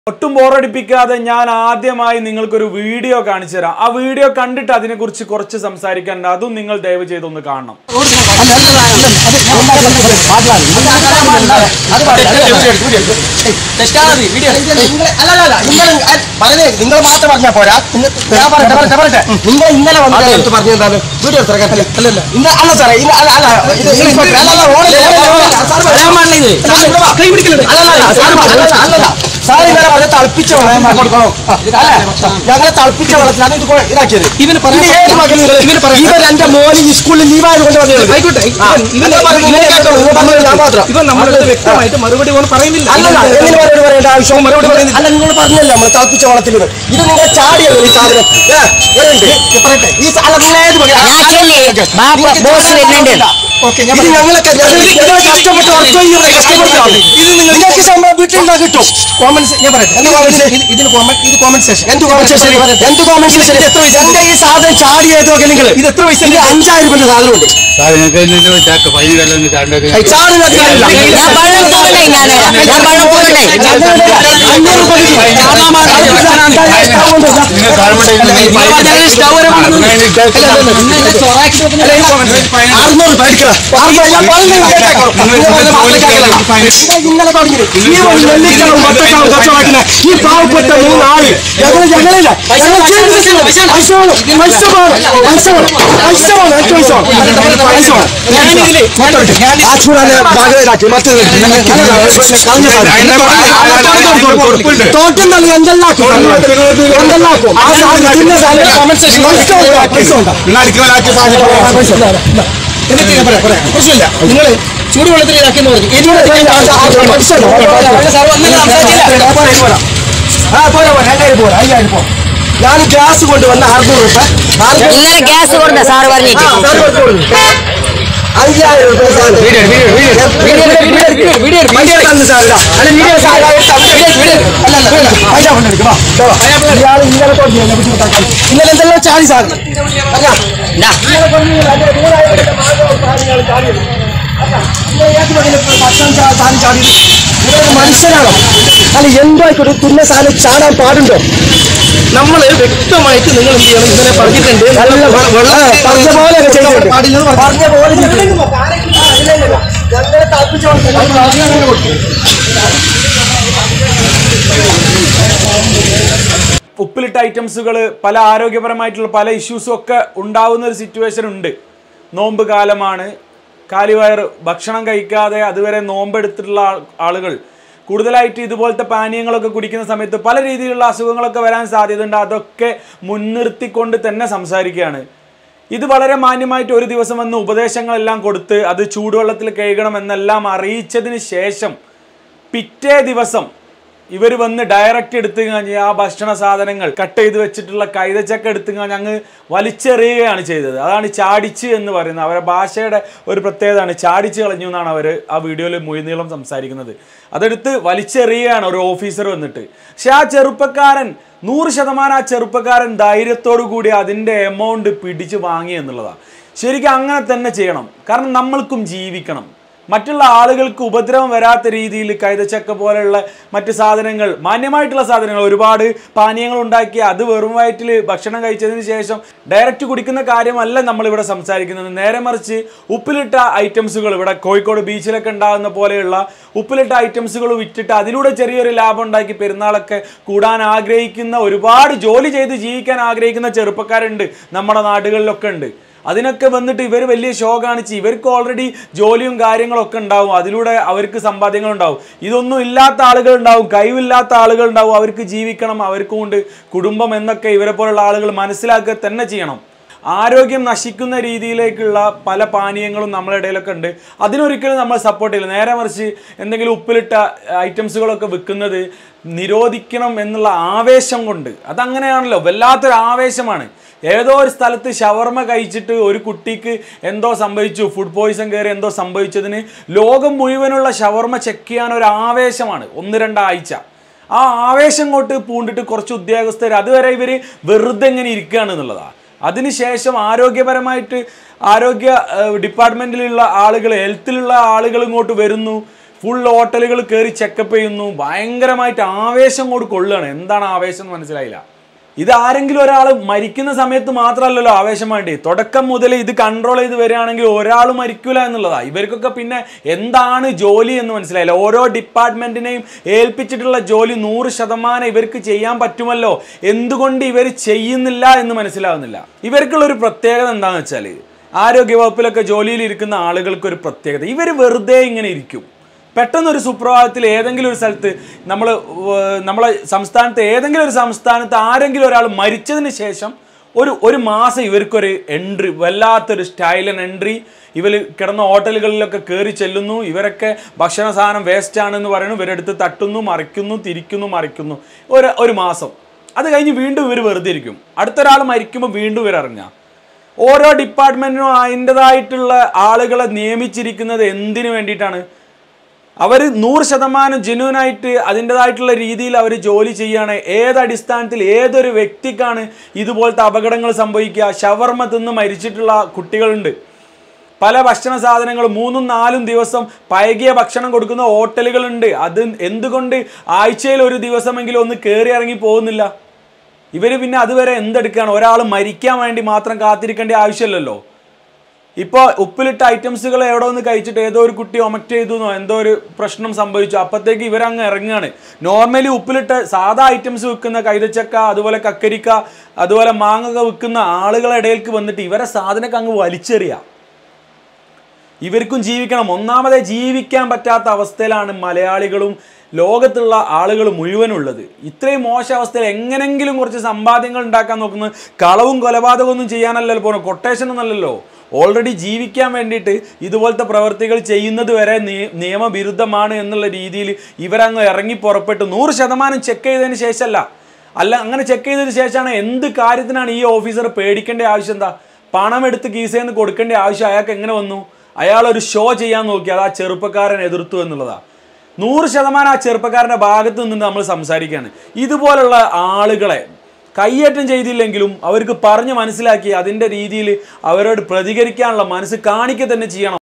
ഒട്ടും ബോറടിപ്പിക്കാതെ ഞാൻ ആദ്യമായി നിങ്ങൾക്കൊരു വീഡിയോ കാണിച്ചു തരാം ആ വീഡിയോ കണ്ടിട്ട് അതിനെക്കുറിച്ച് കുറച്ച് സംസാരിക്കാനുണ്ട് അതും നിങ്ങൾ ദയവ് ചെയ്തൊന്ന് കാണണം നിങ്ങൾ മാത്രം പറഞ്ഞാ പോരാ ഞാൻ പറയട്ടെ പറയട്ടെ പറയട്ടെ നിങ്ങൾ ഇന്നലെ വന്നിട്ട് എടുത്ത് പറഞ്ഞു എന്താണ് വീഡിയോ എടുത്ത അല്ലല്ല ഇന്ന അല്ല സാറേ ഇന്ന അല്ല അല്ല ഇത് ഇൻസ്പെക്ടർ അല്ല അല്ല ഓടല്ലേ അല്ലല്ല സാർ ഇന്നലെ പറഞ്ഞ തിളപ്പിച്ച വെള്ളം കൊടുക്കണോ അല്ല ഞങ്ങളെ തിളപ്പിച്ച വെള്ളത്തിലാണ് ഇത് കൊ- ഇതാക്കിയത് ഇവന് പറയാൻ ഇത് ഏത് മകനും ഇത് ഇവന് പറയാൻ- ഇവൻ എന്റെ മോന് ഈ സ്കൂളിൽ ലീവായത് കൊണ്ട് വന്നത് ആയിക്കോട്ടെ ആ, ഇവനെ പറഞ്ഞു, ഇവനെ കേട്ടോ, ഇവൻ പറഞ്ഞത് ഞാൻ മാത്രം ഇവൻ നമ്മളടുത്ത് വ്യക്തമായിട്ട് മറുപടി ഒന്നും പറയുന്നില്ല അല്ലല്ല എങ്ങനെ മറുപടി പറയേണ്ട ആവശ്യം മറുപടി പറയുന്നില്ല അല്ല നിങ്ങൾ പറഞ്ഞല്ലോ നമ്മൾ തിളപ്പിച്ച വെള്ളത്തിൽ ഇത് ഇത് നിങ്ങൾ ചാടിയല്ലോ ഈ സാധനം ഏ, ഏതുണ്ട്? പറയട്ടെ ഈ സ- അല്ല നിങ്ങൾ ഏത് മകനാ? ഞാൻ ചെല്ലേ ബാപ്പ ബോസ് വരുന്നുണ്ട് ഓക്കെ ഞാൻ ഇത് ഞങ്ങളൊക്കെ ഞങ്ങൾക്ക് കഷ്ടപ്പെട്ട് വർക്ക് ചെയ്യുന്ന കഷ്ടപ്പെടുന്നതാണ്. ഇത് നിങ്ങൾ- നിങ്ങൾക്ക് ശമ്പളം വീട്ടിൽ നിന്നാ കിട്ടും കോമൺ ഞാൻ പറയട്ടെ എന്ത് comment section? ഇത് ഇതിന് കോമൺ ഇത് കോമൺ സെഷൻ എന്ത് കോമ്പൻസേഷൻ എന്ത് കോമ്പൻസേഷൻ എന്റെ ഈ സാധനം ചാടിയതൊക്കെ നിങ്ങൾ ഇത് എത്ര പൈസ ഇത് അഞ്ചായിരം രൂപ സാധനമുണ്ട് ചാടുന്നത് കാര്യമില്ല. ഞാൻ വെള്ളം പോകണ്ടേ ഞാൻ ഞാൻ വെള്ളം പോകണ്ടേ അഞ്ഞൂറ് രൂപ കിട്ടും. അറുന്നൂറ് രൂപ എടുക്കണം. അറുന്നൂറ് ഞാൻ പറഞ്ഞത് കേട്ടേക്കോ. നിങ്ങൾ പറഞ്ഞത് മനസ്സിലാക്കില്ല. നിങ്ങൾ ഇന്നലെ തുടങ്ങിയത്. ഈ വഴി നെല്ലിക്കലും വത്തക്കാവും കച്ചവടത്തിന് ഈ പാവപ്പെട്ട മൂന്നാള് ഞങ്ങൾ ഞങ്ങളില്ല ഞങ്ങൾ ജീവിതത്തില്ല. പൈസമാണ്. പൈസമാണ്. പൈസമാണ്. പൈസമാണ്. എനിക്ക് പൈസമാണ്. പൈസമാണ്. ഞാനിതില് ആ ചൂടാനെ ഭാഗമാക്കി മറ്റേത് തോട്ടം തന്നെ എന്തെല്ലാക്കും എന്തെല്ലാക്കും ആ സാധനം തിന്ന സാധനം കോമ്പൻസേഷൻ പൈസ ഉണ്ടാ പൈസ ഉണ്ടാ എന്നിട്ട് ഞാൻ പറയാം പറയാം പ്രശ്നമില്ല നിങ്ങൾ ചൂടുവെള്ളത്തിൽ ഇതാക്കിയെന്ന് പറഞ്ഞു ഇതിലൂടെ പൈസ ഞാൻ ഗ്യാസ് കൊണ്ടുവന്ന അറുന്നൂറ് രൂപ ഇന്നലെ ഗ്യാസ് കൊടുത്ത സാറ് പറഞ്ഞിട്ട് അയ്യായിരം രൂപ സാധനം ഇന്നലെ എന്തെല്ലാം ചാടി സാധനം അറിയാം ഇന്നലെ കൊണ്ടുവന്ന അതിന്റെ നൂറായിരം രൂപ സാധനങ്ങൾ ചാടിയത്. അറിയാം. ഇന്നലെ ഏത് വകയിലെ ഭക്ഷണം ചാ- സാധനം ചാടിയത്? നിങ്ങളൊരു മനുഷ്യനാണോ അല്ല എന്തോ ആയിക്കോട്ടെ തിന്ന സാധനം ചാടാൻ പാടുണ്ടോ നമ്മൾ വ്യക്തമായിട്ട് നിങ്ങൾ എന്ത് ചെയ്യണം ഇന്നലെ പറഞ്ഞിട്ടുണ്ട് നല്ല വെ- വെള്ളം പറഞ്ഞ പോലെ ഒക്കെ ചെയ്തിട്ടുണ്ട്. പാടില്ലെന്ന് പറഞ്ഞു. പറഞ്ഞ പോലെ ചെയ്തിട്ടുണ്ട്. ആ, ഇല്ല, ഇല്ല, ഇല്ല. ഞങ്ങളെ തളപ്പിച്ച വെള്ളം ഞങ്ങൾ ആദ്യം അങ്ങനെ കൊടുത്തു. ഉപ്പിലിട്ട ഐറ്റംസുകൾ പല ആരോഗ്യപരമായിട്ടുള്ള പല ഇഷ്യൂസും ഒക്കെ ഉണ്ടാവുന്ന ഒരു സിറ്റുവേഷൻ ഉണ്ട് നോമ്പ് കാലമാണ് കാലിവയർ ഭക്ഷണം കഴിക്കാതെ അതുവരെ നോമ്പെടുത്തിട്ടുള്ള ആൾ- ആളുകൾ കൂടുതലായിട്ട് ഇതുപോലത്തെ പാനീയങ്ങളൊക്കെ കുടിക്കുന്ന സമയത്ത് പല രീതിയിലുള്ള അസുഖങ്ങളൊക്കെ വരാൻ സാധ്യതയുണ്ട് അതൊക്കെ മുൻനിർത്തിക്കൊണ്ട് തന്നെ സംസാരിക്കുകയാണ് ഇത് വളരെ മാന്യമായിട്ട് ഒരു ദിവസം വന്ന് ഉപദേശങ്ങളെല്ലാം കൊടുത്ത് അത് ചൂടുവെള്ളത്തിൽ കഴുകണം എന്നെല്ലാം അറിയിച്ചതിന് ശേഷം പിറ്റേ ദിവസം ഇവർ വന്ന് ഡയറക്റ്റ് എടുത്തു കഴിഞ്ഞ് ആ ഭക്ഷണ സാധനങ്ങൾ കട്ട് ചെയ്ത് വെച്ചിട്ടുള്ള കൈതച്ചക്ക എടുത്തു കഴിഞ്ഞ് അങ്ങ് വലിച്ചെറിയുകയാണ് ചെയ്തത് അതാണ് ചാടിച്ച് എന്ന് പറയുന്നത് അവരുടെ ഭാഷയുടെ ഒരു പ്രത്യേകതയാണ് ചാടിച്ച് കളഞ്ഞു എന്നാണ് അവർ ആ വീഡിയോയിൽ മുഴുനീളം സംസാരിക്കുന്നത് അതെടുത്ത് വലിച്ചെറിയുകയാണ് ഒരു ഓഫീസർ വന്നിട്ട് പക്ഷെ ആ ചെറുപ്പക്കാരൻ നൂറ് ശതമാനം ആ ചെറുപ്പക്കാരൻ ധൈര്യത്തോടു കൂടി അതിൻ്റെ എമൗണ്ട് പിടിച്ച് വാങ്ങി എന്നുള്ളതാണ് ശരിക്കും അങ്ങനെ തന്നെ ചെയ്യണം കാരണം നമ്മൾക്കും ജീവിക്കണം മറ്റുള്ള ആളുകൾക്ക് ഉപദ്രവം വരാത്ത രീതിയിൽ കൈതച്ചക്ക പോലെയുള്ള മറ്റ് സാധനങ്ങൾ മാന്യമായിട്ടുള്ള സാധനങ്ങൾ ഒരുപാട് പാനീയങ്ങൾ ഉണ്ടാക്കി അത് വെറും വയറ്റിൽ ഭക്ഷണം കഴിച്ചതിന് ശേഷം ഡയറക്റ്റ് കുടിക്കുന്ന കാര്യമല്ല നമ്മളിവിടെ സംസാരിക്കുന്നത് നേരെ മറിച്ച് ഉപ്പിലിട്ട ഐറ്റംസുകൾ ഇവിടെ കോഴിക്കോട് ബീച്ചിലൊക്കെ ഉണ്ടാകുന്ന പോലെയുള്ള ഉപ്പിലിട്ട ഐറ്റംസുകൾ വിറ്റിട്ട് അതിലൂടെ ചെറിയൊരു ലാഭം ഉണ്ടാക്കി പെരുന്നാളൊക്കെ കൂടാൻ ആഗ്രഹിക്കുന്ന ഒരുപാട് ജോലി ചെയ്ത് ജീവിക്കാൻ ആഗ്രഹിക്കുന്ന ചെറുപ്പക്കാരുണ്ട് നമ്മുടെ നാടുകളിലൊക്കെ ഉണ്ട് അതിനൊക്കെ വന്നിട്ട് ഇവർ വലിയ ഷോ കാണിച്ച് ഇവർക്ക് ഓൾറെഡി ജോലിയും കാര്യങ്ങളൊക്കെ ഉണ്ടാവും അതിലൂടെ അവർക്ക് സമ്പാദ്യങ്ങൾ ഉണ്ടാവും ഇതൊന്നും ഇല്ലാത്ത ആളുകൾ ഉണ്ടാവും കഴിവില്ലാത്ത ആളുകൾ ഉണ്ടാവും അവർക്ക് ജീവിക്കണം അവർക്കും ഉണ്ട് കുടുംബം എന്നൊക്കെ ഇവരെ പോലുള്ള ആളുകൾ മനസ്സിലാക്കുക തന്നെ ചെയ്യണം ആരോഗ്യം നശിക്കുന്ന രീതിയിലേക്കുള്ള പല പാനീയങ്ങളും നമ്മുടെ ഇടയിലൊക്കെ ഉണ്ട് അതിനൊരിക്കലും നമ്മൾ സപ്പോർട്ട് ചെയ്യില്ല നേരെ മറിച്ച് എന്തെങ്കിലും ഉപ്പിലിട്ട ഐറ്റംസുകളൊക്കെ വിൽക്കുന്നത് നിരോധിക്കണം എന്നുള്ള ആവേശം കൊണ്ട് അതങ്ങനെയാണല്ലോ വല്ലാത്തൊരു ആവേശമാണ് ഏതോ ഒരു സ്ഥലത്ത് ഷവർമ കഴിച്ചിട്ട് ഒരു കുട്ടിക്ക് എന്തോ സംഭവിച്ചു ഫുഡ് പോയിസൺ കയറി എന്തോ സംഭവിച്ചതിന് ലോകം മുഴുവനുള്ള ഷവർമ ചെക്ക് ചെയ്യാൻ ഒരു ആവേശമാണ് ഒന്ന് രണ്ടാഴ്ച ആ ആവേശം കൊണ്ട് പൂണ്ടിട്ട് കുറച്ച് ഉദ്യോഗസ്ഥർ അതുവരെ ഇവർ വെറുതെ ഇങ്ങനെ ഇരിക്കുകയാണ് എന്നുള്ളതാണ് അതിനുശേഷം ആരോഗ്യപരമായിട്ട് ആരോഗ്യ ഏഹ്, ഡിപ്പാർട്ട്മെന്റിലുള്ള ആളുകൾ ഹെൽത്തിലുള്ള ആളുകൾ ഇങ്ങോട്ട് വരുന്നു ഫുൾ ഹോട്ടലുകൾ കയറി ചെക്കപ്പ് ചെയ്യുന്നു ഭയങ്കരമായിട്ട് ആവേശം കൊണ്ട് കൊള്ളുകയാണ് എന്താണ് ആവേശം എന്ന് മനസ്സിലായില്ല ഇത് ആരെങ്കിലും ഒരാൾ മരിക്കുന്ന സമയത്ത് മാത്രമല്ലല്ലോ ആവേശം വേണ്ടി തുടക്കം മുതൽ ഇത് കൺട്രോൾ ചെയ്ത് വരികയാണെങ്കിൽ ഒരാൾ മരിക്കൂല എന്നുള്ളതാ ഇവർക്കൊക്കെ പിന്നെ എന്താണ് ജോലി എന്ന് മനസ്സിലായില്ല ഓരോ ഡിപ്പാർട്ട്മെന്റിനെയും ഏൽപ്പിച്ചിട്ടുള്ള ജോലി നൂറ് ശതമാനം ഇവർക്ക് ചെയ്യാൻ പറ്റുമല്ലോ എന്തുകൊണ്ട് ഇവർ ചെയ്യുന്നില്ല എന്ന് മനസ്സിലാവുന്നില്ല ഇവർക്കുള്ള ഒരു പ്രത്യേകത എന്താണെന്ന് വെച്ചാൽ ആരോഗ്യ വകുപ്പിലൊക്കെ ജോലിയിൽ ഇരിക്കുന്ന ആളുകൾക്ക് ഒരു പ്രത്യേകത ഇവർ വെറുതെ ഇങ്ങനെ ഇരിക്കും പെട്ടെന്നൊരു സുപ്രഭാതത്തിൽ ഏതെങ്കിലും ഒരു സ്ഥലത്ത് നമ്മൾ നമ്മളെ സംസ്ഥാനത്ത് ഏതെങ്കിലും ഒരു സംസ്ഥാനത്ത് ആരെങ്കിലും ഒരാൾ മരിച്ചതിന് ശേഷം ഒരു ഒരു മാസം ഇവർക്കൊരു എൻട്രി വല്ലാത്തൊരു സ്റ്റൈലൻ എൻട്രി ഇവർ കിടന്ന ഹോട്ടലുകളിലൊക്കെ കയറി ചെല്ലുന്നു ഇവരൊക്കെ ഭക്ഷണ സാധനം വേസ്റ്റ് ആണെന്ന് പറയുന്നു ഇവരെടുത്ത് തട്ടുന്നു മറിക്കുന്നു തിരിക്കുന്നു മറിക്കുന്നു ഒരു ഒരു മാസം അത് കഴിഞ്ഞ് വീണ്ടും ഇവർ വെറുതെ ഇരിക്കും അടുത്തൊരാൾ മരിക്കുമ്പോൾ വീണ്ടും ഇവർ ഇറങ്ങുക ഓരോ ഡിപ്പാർട്ട്മെന്റിനും അതിൻ്റെതായിട്ടുള്ള ആളുകളെ നിയമിച്ചിരിക്കുന്നത് എന്തിനു വേണ്ടിയിട്ടാണ് അവർ നൂറ് ശതമാനം ജെന്യൂനായിട്ട് അതിൻ്റെതായിട്ടുള്ള രീതിയിൽ അവർ ജോലി ചെയ്യുകയാണ് ഏത് അടിസ്ഥാനത്തിൽ ഏതൊരു വ്യക്തിക്കാണ് ഇതുപോലത്തെ അപകടങ്ങൾ സംഭവിക്കുക ഷവർമ തിന്ന് മരിച്ചിട്ടുള്ള കുട്ടികളുണ്ട് പല ഭക്ഷണ സാധനങ്ങൾ മൂന്നും നാലും ദിവസം പഴകിയ ഭക്ഷണം കൊടുക്കുന്ന ഹോട്ടലുകളുണ്ട് അത് എന്തുകൊണ്ട് ആഴ്ചയിൽ ഒരു ദിവസമെങ്കിലും ഒന്ന് കയറി ഇറങ്ങി പോകുന്നില്ല ഇവർ പിന്നെ അതുവരെ എന്തെടുക്കുകയാണ് ഒരാൾ മരിക്കാൻ വേണ്ടി മാത്രം കാത്തിരിക്കേണ്ട ആവശ്യമില്ലല്ലോ ഇപ്പോൾ ഉപ്പിലിട്ട ഐറ്റംസുകൾ എവിടെ ഒന്ന് കഴിച്ചിട്ട് ഏതോ ഒരു കുട്ടി ഒമക്റ്റ് ചെയ്തു എന്നോ എന്തോ ഒരു പ്രശ്നം സംഭവിച്ചു അപ്പോഴത്തേക്ക് ഇവരങ്ങ് ഇറങ്ങുകയാണ് നോർമലി ഉപ്പിലിട്ട് സാധാ ഐറ്റംസ് വിൽക്കുന്ന കൈതച്ചക്ക അതുപോലെ കക്കരിക്ക അതുപോലെ മാങ്ങ വിൽക്കുന്ന ആളുകളുടെ ഇടയിലേക്ക് വന്നിട്ട് ഇവരെ സാധനമൊക്കെ അങ്ങ് വലിച്ചെറിയാം ഇവർക്കും ജീവിക്കണം ഒന്നാമതെ ജീവിക്കാൻ പറ്റാത്ത അവസ്ഥയിലാണ് മലയാളികളും ലോകത്തുള്ള ആളുകൾ മുഴുവനുള്ളത് ഇത്രയും മോശം അവസ്ഥയിൽ എങ്ങനെങ്കിലും കുറച്ച് സമ്പാദ്യങ്ങൾ ഉണ്ടാക്കാൻ നോക്കുന്നത് കളവും കൊലപാതകമൊന്നും ചെയ്യാനല്ലല്ലോ പോകുന്നത് കൊട്ടേഷൻ ഒന്നല്ലല്ലോ ഓൾറെഡി ജീവിക്കാൻ വേണ്ടിയിട്ട് ഇതുപോലത്തെ പ്രവർത്തികൾ ചെയ്യുന്നത് വരെ നിയ- നിയമവിരുദ്ധമാണ് എന്നുള്ള രീതിയിൽ ഇവരങ്ങ് ഇറങ്ങി പുറപ്പെട്ട് നൂറ് ശതമാനം ചെക്ക് ചെയ്തതിന് ശേഷമല്ല അല്ല അങ്ങനെ ചെക്ക് ചെയ്തതിന് ശേഷമാണ് എന്ത് കാര്യത്തിനാണ് ഈ ഓഫീസർ പേടിക്കേണ്ട ആവശ്യം എന്താ പണം എടുത്ത് കീസയിൽ നിന്ന് കൊടുക്കേണ്ട ആവശ്യം അയാൾക്ക് എങ്ങനെ വന്നു അയാൾ ഒരു ഷോ ചെയ്യാൻ നോക്കി അത് ആ ചെറുപ്പക്കാരൻ എതിർത്തു എന്നുള്ളതാ നൂറ് ശതമാനം ആ ചെറുപ്പക്കാരൻ്റെ ഭാഗത്ത് നിന്ന് നമ്മൾ സംസാരിക്കുകയാണ് ഇതുപോലുള്ള ആളുകളെ കയ്യേറ്റം ചെയ്തില്ലെങ്കിലും അവർക്ക് പറഞ്ഞ് മനസ്സിലാക്കി അതിൻ്റെ രീതിയിൽ അവരോട് പ്രതികരിക്കാനുള്ള മനസ്സ് കാണിക്കുക തന്നെ ചെയ്യണം